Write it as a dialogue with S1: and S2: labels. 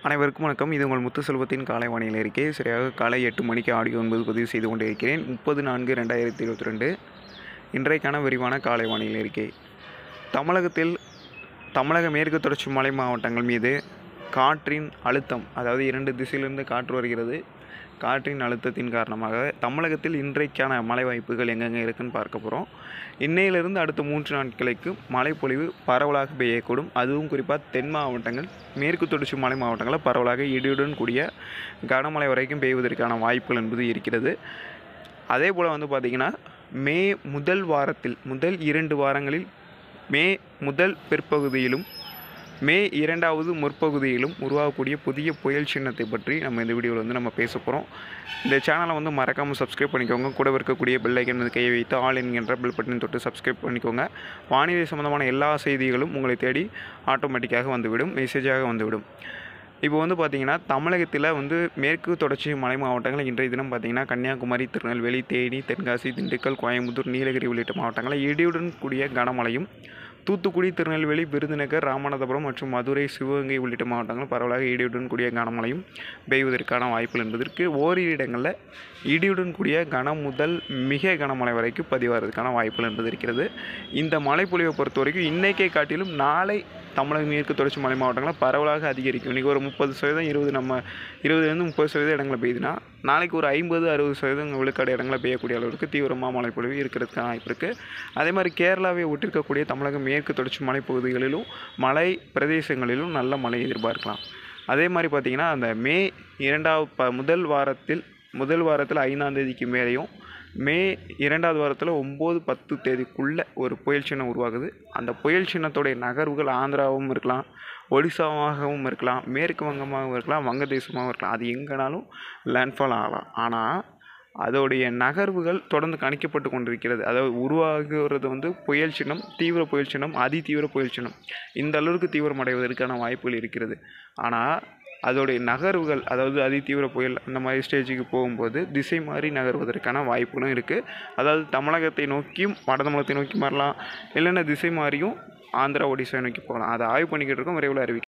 S1: அனைவருக்கும் வணக்கம் இது உங்கள் முத்து செல்வத்தின் காலை வானிலை அறிக்கை சரியாக காலை எட்டு மணிக்கு ஆடியோ ஒன்பது பதிவு செய்து கொண்டிருக்கிறேன் முப்பது நான்கு ரெண்டாயிரத்தி இருபத்தி ரெண்டு இன்றைக்கான விரிவான காலை வானிலை அறிக்கை தமிழகத்தில் தமிழக மேற்கு தொடர்ச்சி மலை மாவட்டங்கள் மீது காற்றின் அழுத்தம் அதாவது இரண்டு திசையிலிருந்து காற்று வருகிறது காற்றின் அழுத்தத்தின் காரணமாக தமிழகத்தில் இன்றைக்கான மழை வாய்ப்புகள் எங்கெங்கே இருக்குன்னு பார்க்க போகிறோம் இன்னையிலிருந்து அடுத்த மூன்று நாட்களுக்கு மழைப்பொழிவு பரவலாக பெய்யக்கூடும் அதுவும் குறிப்பாக தென் மாவட்டங்கள் மேற்கு தொடர்ச்சி மலை மாவட்டங்களில் பரவலாக இடியுடன் கூடிய கனமழை வரைக்கும் பெய்வதற்கான வாய்ப்புகள் என்பது இருக்கிறது அதே போல் வந்து பார்த்திங்கன்னா மே முதல் வாரத்தில் முதல் இரண்டு வாரங்களில் மே முதல் பிற்பகுதியிலும் மே இரண்டாவது முற்பகுதியிலும் உருவாகக்கூடிய புதிய புயல் சின்னத்தை பற்றி நம்ம இந்த வீடியோவில் வந்து நம்ம பேச போகிறோம் இந்த சேனலை வந்து மறக்காமல் சப்ஸ்கிரைப் பண்ணிக்கோங்க கூட இருக்கக்கூடிய பெல் ஐக்கன் மீது கையை வைத்து ஆல் என்கின்ற பெல் பட்டன் தொட்டு சப்ஸ்கிரைப் பண்ணிக்கோங்க வானிலை சம்மந்தமான எல்லா செய்திகளும் உங்களை தேடி ஆட்டோமேட்டிக்காக வந்துவிடும் மெசேஜாக வந்துவிடும் இப்போ வந்து பார்த்திங்கன்னா தமிழகத்தில் வந்து மேற்கு தொடர்ச்சி மலை மாவட்டங்கள் இன்றைய தினம் பார்த்திங்கன்னா கன்னியாகுமரி திருநெல்வேலி தேனி தென்காசி திண்டுக்கல் கோயம்புத்தூர் நீலகிரி உள்ளிட்ட மாவட்டங்களில் இடியுடன் கூடிய கனமழையும் தூத்துக்குடி திருநெல்வேலி விருதுநகர் ராமநாதபுரம் மற்றும் மதுரை சிவகங்கை உள்ளிட்ட மாவட்டங்கள் பரவலாக இடியுடன் கூடிய கனமழையும் பெய்வதற்கான வாய்ப்புகள் என்பதற்கு ஓரிரு இடங்களில் இடியுடன் கூடிய கனம் முதல் மிக கனமழை வரைக்கும் பதிவாகிறதுக்கான வாய்ப்புகள் என்பது இருக்கிறது இந்த மழைப்பொழிவை பொறுத்த வரைக்கும் இன்றைக்கை காட்டிலும் நாளை தமிழக மேற்கு தொடர்ச்சி மலை மாவட்டங்களில் பரவலாக அதிகரிக்கும் இன்றைக்கி ஒரு முப்பது சதவீதம் இருபது நம்ம இருபதுலேருந்து முப்பது சதவீதம் இடங்களில் பெய்யுதுன்னா நாளைக்கு ஒரு ஐம்பது அறுபது சதவீதம் விழுக்காடு இடங்களில் பெய்யக்கூடிய அளவுக்கு தீவிரமாக மழைப்பொழிவு இருக்கிறதுக்கான வாய்ப்பு இருக்குது அதே மாதிரி கேரளாவை ஒட்டிருக்கக்கூடிய தமிழக மேற்கு தொடர்ச்சி மலைப்பகுதிகளிலும் மலை பிரதேசங்களிலும் நல்ல மழை எதிர்பார்க்கலாம் அதே மாதிரி பார்த்திங்கன்னா அந்த மே இரண்டாவது ப முதல் வாரத்தில் முதல் வாரத்தில் ஐந்தாம் தேதிக்கு மேலேயும் மே இரண்டாவது வாரத்தில் ஒம்பது பத்து தேதிக்குள்ளே ஒரு புயல் சின்னம் உருவாகுது அந்த புயல் சின்னத்துடைய நகர்வுகள் ஆந்திராவும் இருக்கலாம் ஒடிசாவாகவும் இருக்கலாம் மேற்கு வங்கமாகவும் இருக்கலாம் வங்கதேசமாகவும் இருக்கலாம் அது எங்கேனாலும் லேண்ட்ஃபால் ஆகலாம் ஆனால் அதோடைய நகர்வுகள் தொடர்ந்து கணிக்கப்பட்டு கொண்டிருக்கிறது அதாவது உருவாகுறது வந்து புயல் சின்னம் தீவிர புயல் சின்னம் அதி தீவிர புயல் சின்னம் இந்த அளவுக்கு தீவிரமடைவதற்கான வாய்ப்புகள் இருக்கிறது ஆனால் அதோடைய நகர்வுகள் அதாவது அதி தீவிர புயல் அந்த மாதிரி ஸ்டேஜுக்கு போகும்போது திசை மாறி நகர்வதற்கான வாய்ப்புகளும் இருக்குது அதாவது தமிழகத்தை நோக்கியும் வட தமிழகத்தை நோக்கி மாறலாம் இல்லைன்னா திசை மாறியும் ஆந்திரா ஒடிசா நோக்கி போகலாம் அதை ஆய்வு பண்ணிக்கிட்டு இருக்கோம் விரைவில் அறிவிக்க